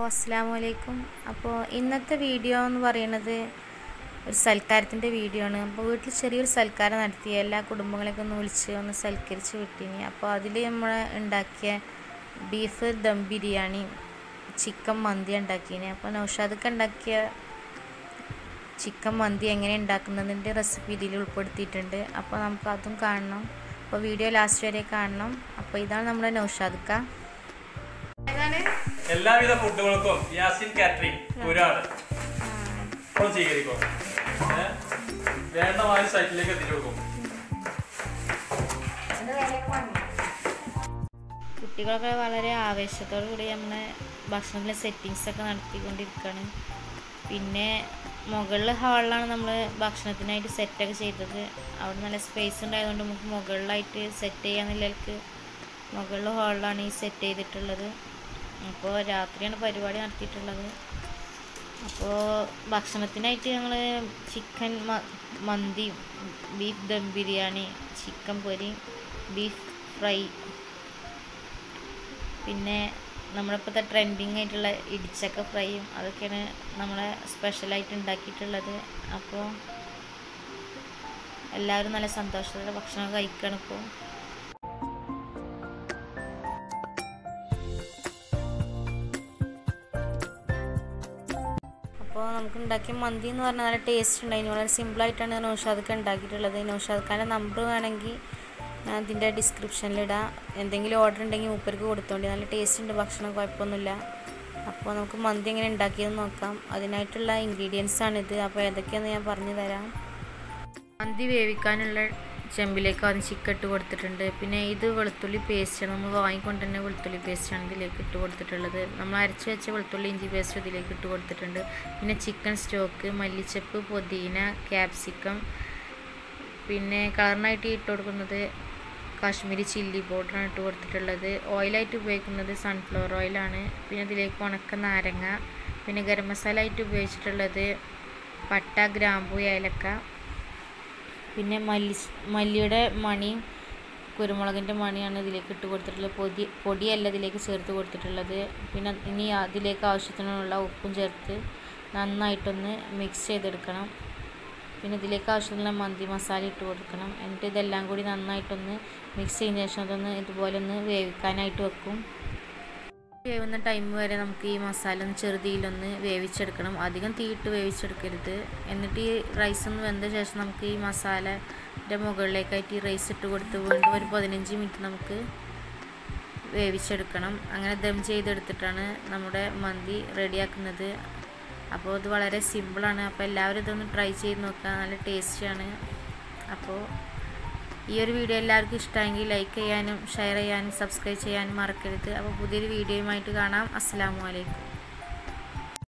അസ്സാം വലൈക്കും അപ്പോൾ ഇന്നത്തെ വീഡിയോ എന്ന് പറയുന്നത് ഒരു സൽക്കാരത്തിൻ്റെ വീഡിയോ ആണ് അപ്പോൾ വീട്ടിൽ ചെറിയൊരു സൽക്കാരം നടത്തി എല്ലാ കുടുംബങ്ങളെയൊക്കെ ഒന്ന് വിളിച്ച് ഒന്ന് സൽക്കരിച്ച് വിട്ടിനി അപ്പോൾ അതിൽ നമ്മൾ ഉണ്ടാക്കിയ ബീഫ് ദം ബിരിയാണി ചിക്കൻ മന്തി ഉണ്ടാക്കിയിന് അപ്പോൾ നൗഷാദൊക്കെ ഉണ്ടാക്കിയ ചിക്കൻ മന്തി എങ്ങനെ ഉണ്ടാക്കുന്നതിൻ്റെ റെസിപ്പി ഇതിൽ ഉൾപ്പെടുത്തിയിട്ടുണ്ട് അപ്പോൾ നമുക്ക് അതും കാണണം അപ്പോൾ വീഡിയോ ലാസ്റ്റ് വരെ കാണണം അപ്പോൾ ഇതാണ് നമ്മുടെ നൗഷാദക്ക എല്ലാവിധ ഫുഡുകൾക്കും യാസിൻ കാറ്ററിംഗ് ഒരാള് ഇപ്പോൾ സ്വീകരിക്കും ഏ? വേണ്ട മാതിരി സൈറ്റിലേക്ക് എത്തിച്ചു കൊടുക്കും കുട്ടികളൊക്കെ വളരെ ആവേശത്തോടു കൂടി നമ്മളെ ഭക്ഷണത്തിലെ സെറ്റിങ്സ് ഒക്കെ നടത്തിക്കൊണ്ടിരിക്കുകയാണ് പിന്നെ മുകളിൽ ഹാളിലാണ് നമ്മൾ ഭക്ഷണത്തിനായിട്ട് സെറ്റൊക്കെ ചെയ്തത് അവിടെ നല്ല സ്പേസ് ഉണ്ടായതുകൊണ്ട് നമുക്ക് മുകളിലായിട്ട് സെറ്റ് ചെയ്യാന്നുള്ളവർക്ക് മുകളിൽ ഹാളിലാണ് ഈ സെറ്റ് ചെയ്തിട്ടുള്ളത് അപ്പോൾ രാത്രിയാണ് പരിപാടി നടത്തിയിട്ടുള്ളത് അപ്പോൾ ഭക്ഷണത്തിനായിട്ട് ഞങ്ങൾ chicken mandi beef dum biryani chicken പൊരി ബീഫ് ഫ്രൈ പിന്നെ നമ്മളിപ്പോഴത്തെ ട്രെൻഡിങ് ആയിട്ടുള്ള ഇടിച്ചക്ക ഫ്രൈയും അതൊക്കെയാണ് നമ്മളെ സ്പെഷ്യലായിട്ട് ഉണ്ടാക്കിയിട്ടുള്ളത് അപ്പോൾ എല്ലാവരും നല്ല സന്തോഷത്തോടെ ഭക്ഷണം കഴിക്കണം ഇപ്പോൾ അപ്പോൾ നമുക്ക് ഉണ്ടാക്കിയ മന്തി എന്ന് പറഞ്ഞാൽ നല്ല ടേസ്റ്റ് ഉണ്ടായിരുന്നു വളരെ സിമ്പിളായിട്ടാണ് നൗഷാദൊക്കെ ഉണ്ടാക്കിയിട്ടുള്ളത് നൗഷാദ് നമ്പർ വേണമെങ്കിൽ ഞാൻ അതിൻ്റെ ഡിസ്ക്രിപ്ഷനിലിടാം എന്തെങ്കിലും ഓർഡർ ഉണ്ടെങ്കിൽ മൂപ്പർക്ക് കൊടുത്തോണ്ടി നല്ല ടേസ്റ്റ് ഉണ്ട് ഭക്ഷണം കുഴപ്പമൊന്നുമില്ല അപ്പോൾ നമുക്ക് മന്തി എങ്ങനെ ഉണ്ടാക്കിയെന്ന് നോക്കാം അതിനായിട്ടുള്ള ഇൻഗ്രീഡിയൻസ് ആണിത് അപ്പോൾ ഏതൊക്കെയാണെന്ന് ഞാൻ പറഞ്ഞു തരാം മന്തി വേവിക്കാനുള്ള ചെമ്പിലേക്ക് ആദ്യം ചിക്കൻ ഇട്ട് കൊടുത്തിട്ടുണ്ട് പിന്നെ ഇത് വെളുത്തുള്ളി പേസ്റ്റാണ് നമ്മൾ വാങ്ങിക്കൊണ്ട് തന്നെ വെളുത്തുള്ളി പേസ്റ്റാണ് ഇതിലേക്ക് ഇട്ട് കൊടുത്തിട്ടുള്ളത് നമ്മൾ അരച്ച് വെച്ച വെളുത്തുള്ളി ഇഞ്ചി പേസ്റ്റ് ഇതിലേക്ക് ഇട്ട് കൊടുത്തിട്ടുണ്ട് പിന്നെ ചിക്കൻ സ്റ്റോക്ക് മല്ലിച്ചപ്പ് പുതിന ക്യാപ്സിക്കം പിന്നെ കളറിനായിട്ട് ഇട്ട് കൊടുക്കുന്നത് കാശ്മീരി ചില്ലി പൗഡറാണ് ഇട്ട് കൊടുത്തിട്ടുള്ളത് ഓയിലായിട്ട് ഉപയോഗിക്കുന്നത് സൺഫ്ലവർ ഓയിലാണ് പിന്നെ ഇതിലേക്ക് ഉണക്ക നാരങ്ങ പിന്നെ ഗരം മസാല ആയിട്ട് ഉപയോഗിച്ചിട്ടുള്ളത് പട്ട ഗ്രാമ്പു ഏലക്ക പിന്നെ മല്ലി മല്ലിയുടെ മണിയും കുരുമുളകിൻ്റെ മണിയാണ് ഇതിലേക്ക് ഇട്ട് കൊടുത്തിട്ടുള്ളത് പൊടി പൊടിയല്ല ഇതിലേക്ക് ചേർത്ത് കൊടുത്തിട്ടുള്ളത് പിന്നെ ഇനി അതിലേക്ക് ആവശ്യത്തിനുള്ള ഉപ്പും ചേർത്ത് നന്നായിട്ടൊന്ന് മിക്സ് ചെയ്തെടുക്കണം പിന്നെ ഇതിലേക്ക് ആവശ്യമുള്ള മന്തി മസാല ഇട്ട് കൊടുക്കണം എന്നിട്ട് ഇതെല്ലാം കൂടി നന്നായിട്ടൊന്ന് മിക്സ് ചെയ്തതിന് ശേഷം അതൊന്ന് ഇതുപോലെ ഒന്ന് വേവിക്കാനായിട്ട് വെക്കും വേവുന്ന ടൈം വരെ നമുക്ക് ഈ മസാല ഒന്ന് ചെറുതിയിലൊന്ന് വേവിച്ചെടുക്കണം അധികം തീയിട്ട് വേവിച്ചെടുക്കരുത് എന്നിട്ട് ഈ റൈസ് ഒന്ന് വെന്ത ശേഷം നമുക്ക് ഈ മസാലയുടെ മുകളിലേക്കായിട്ട് ഈ റൈസ് ഇട്ട് കൊടുത്ത് വീണ്ടും ഒരു പതിനഞ്ച് മിനിറ്റ് നമുക്ക് വേവിച്ചെടുക്കണം അങ്ങനെ ദം ചെയ്തെടുത്തിട്ടാണ് നമ്മുടെ മന്തി റെഡിയാക്കുന്നത് അപ്പോൾ ഇത് വളരെ സിമ്പിളാണ് അപ്പോൾ എല്ലാവരും ഇതൊന്ന് ട്രൈ ചെയ്ത് നോക്കുക നല്ല ടേസ്റ്റിയാണ് അപ്പോൾ ഈ ഒരു വീഡിയോ എല്ലാവർക്കും ഇഷ്ടമെങ്കിൽ ലൈക്ക് ചെയ്യാനും ഷെയർ ചെയ്യാനും സബ്സ്ക്രൈബ് ചെയ്യാനും മറക്കരുത് അപ്പോൾ പുതിയൊരു വീഡിയോയുമായിട്ട് കാണാം അസ്സാം വലൈക്കും